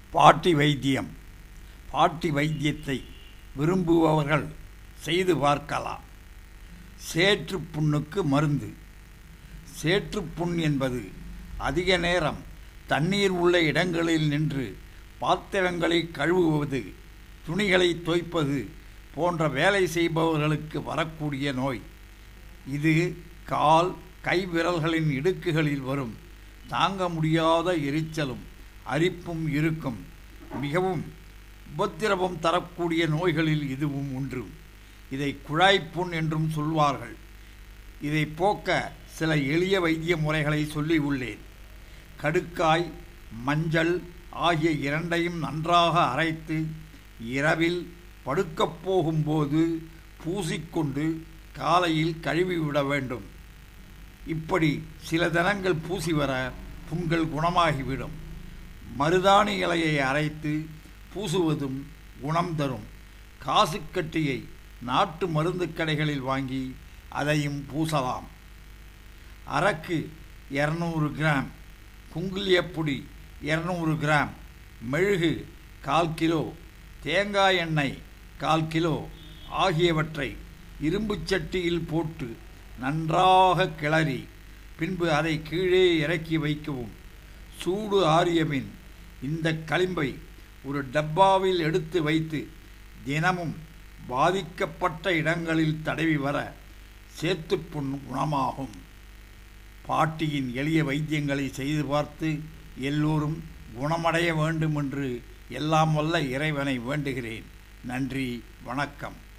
பாட்டி வைத்தியம் பாட்டி வைத்தியத்தை விரும்புபவர்கள் செய்து பார்க்கலாம் சேற்றுப் புண்ணுக்கு மருந்து சேற்றுப் புண் என்பது அதிக நேரம் தண்ணீர் உள்ள இடங்களில் நின்று பாத்திரங்களை கழுவுவது துணிகளை தோய்ப்பது போன்ற வேலை செய்பவர்களுக்கு வரக்கூடிய நோய் இது கால் கை விரல்களின் இடுக்குகளில் வரும் தாங்க முடியாத எரிச்சலும் அரிப்பும் இருக்கும் மிகவும் உபத்திரவம் தரக்கூடிய நோய்களில் இதுவும் ஒன்று இதை குழாய்ப்புண் என்றும் சொல்வார்கள் இதை போக்க சில எளிய வைத்திய முறைகளை சொல்லி உள்ளேன் கடுக்காய் மஞ்சள் ஆகிய இரண்டையும் நன்றாக அரைத்து இரவில் படுக்கப் போகும்போது பூசிக்கொண்டு காலையில் கழுவிவிட வேண்டும் இப்படி சில தினங்கள் பூசி வர புண்கள் குணமாகிவிடும் மருதாணி இலையை அரைத்து பூசுவதும் குணம் தரும் காசுக்கட்டியை நாட்டு மருந்து கடைகளில் வாங்கி அதையும் பூசலாம் அரக்கு இரநூறு கிராம் குங்குலியப்பொடி இரநூறு கிராம் மெழுகு கால் கிலோ தேங்காய் எண்ணெய் கால் கிலோ ஆகியவற்றை இரும்புச் சட்டியில் போட்டு நன்றாக கிளறி பின்பு அதை கீழே இறக்கி வைக்கவும் சூடு ஆறியபின் இந்த களிம்பை ஒரு டப்பாவில் எடுத்து வைத்து தினமும் பாதிக்கப்பட்ட இடங்களில் தடவி வர சேத்துப்புண் குணமாகும் பாட்டியின் எளிய வைத்தியங்களை செய்து பார்த்து எல்லோரும் குணமடைய வேண்டும் என்று எல்லாம் வல்ல இறைவனை வேண்டுகிறேன் நன்றி வணக்கம்